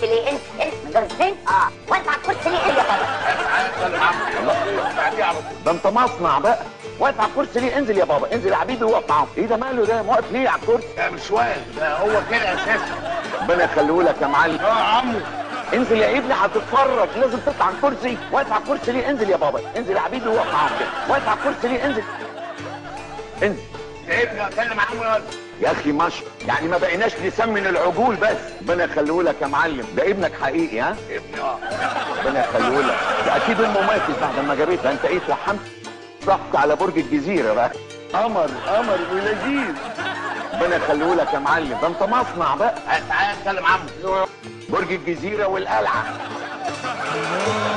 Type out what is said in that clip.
الكرسي ليه انت انت مدرسين اه واقف على الكرسي ليه انت يا بابا تعالى اتكلم عمو تعالى على طول ده انت مصنع بقى واقف على الكرسي ليه انزل يا بابا انزل يا حبيبي وقف معاهم ايه ده ماله ده واقف ليه على الكرسي ده مش سؤال ده هو كده اساسا ربنا يخليه لك يا معلم اه عمو انزل يا ابني هتتفرج لازم تطلع على الكرسي واقف على الكرسي ليه انزل يا بابا انزل يا حبيبي وقف معاهم كده واقف على الكرسي ليه انزل انزل يا ابني اتكلم عمو يلا يا اخي مش يعني ما بقيناش نسمن العجول بس ربنا يخليه لك يا معلم ده ابنك حقيقي ها ابني اه ربنا يخليه لك ده اكيد امه ماتت بعد ما جابتها انت ايه اتوحمت ضحك على برج الجزيره بقى قمر قمر ولذيذ ربنا يخليه لك يا معلم ده انت مصنع بقى تعالى اتكلم عمو برج الجزيره والقلعه